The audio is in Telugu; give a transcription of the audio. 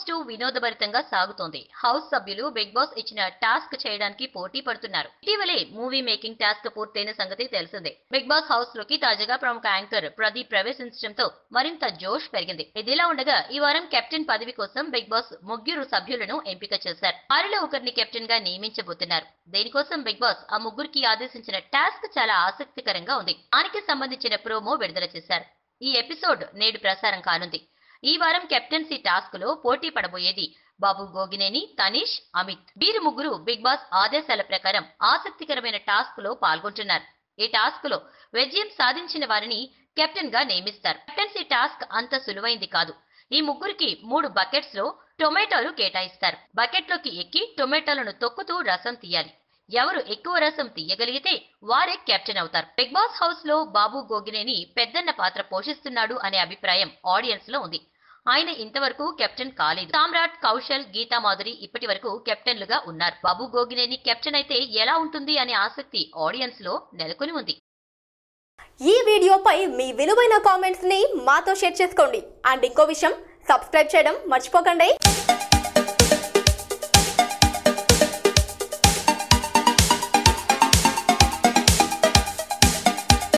టూ వినోదభరితంగా సాగుతోంది హౌస్ సభ్యులు బిగ్ బాస్ ఇచ్చిన టాస్క్ చేయడానికి పోటీ పడుతున్నారు ఇటీవలే మూవీ మేకింగ్ టాస్క్ పూర్తయిన సంగతి తెలిసిందే బిగ్ బాస్ హౌస్ లోకి తాజాగా ప్రముఖ యాంకర్ ప్రదీప్ ప్రవేశించడంతో మరింత జోష్ పెరిగింది ఇదిలా ఉండగా ఈ వారం కెప్టెన్ పదవి కోసం బిగ్ బాస్ ముగ్గురు సభ్యులను ఎంపిక చేశారు వారిలో ఒకరిని కెప్టెన్ గా నియమించబోతున్నారు దీనికోసం బిగ్ బాస్ ఆ ముగ్గురికి ఆదేశించిన టాస్క్ చాలా ఆసక్తికరంగా ఉంది దానికి సంబంధించిన ప్రోమో విడుదల చేశారు ఈ ఎపిసోడ్ నేడు ప్రసారం కానుంది ఈ వారం కెప్టెన్సీ టాస్క్ లో పోటీ పడబోయేది బాబు గోగినేని తనీష్ అమిత్ వీరు ముగ్గురు బిగ్ బాస్ ఆదేశాల ప్రకారం ఆసక్తికరమైన టాస్క్ లో పాల్గొంటున్నారు ఈ టాస్క్ లో విజయం సాధించిన వారిని కెప్టెన్ గా నియమిస్తారు కెప్టెన్సీ టాస్క్ అంత సులువైంది కాదు ఈ ముగ్గురికి మూడు బకెట్స్ లో టొమాటోలు కేటాయిస్తారు బకెట్ లోకి ఎక్కి టొమాటోలను తొక్కుతూ రసం తీయాలి ఎవరు ఎక్కువ రసం తీయగలిగితే వారే కెప్టెన్ అవుతారు బిగ్ బాస్ హౌస్ లో బాబు గోగినేని పెద్దన్న పాత్ర పోషిస్తున్నాడు అనే అభిప్రాయం ఆడియన్స్ లో ఉంది ఆయన ఇంతవరకు కెప్టెన్ కాలేదు సామ్రాట్ కౌశల్ గీతా మాధురి ఇప్పటి వరకు కెప్టెన్లుగా ఉన్నారు బాబు గోగినేని కెప్టెన్ అయితే ఎలా ఉంటుంది అనే ఆసక్తి ఆడియన్స్ లో నెలకొని ఉంది ఈ వీడియోపై మీ విలువైన కామెంట్స్ ని మాతో షేర్ చేసుకోండి అండ్ ఇంకో విషయం సబ్స్క్రైబ్ చేయడం మర్చిపోకండి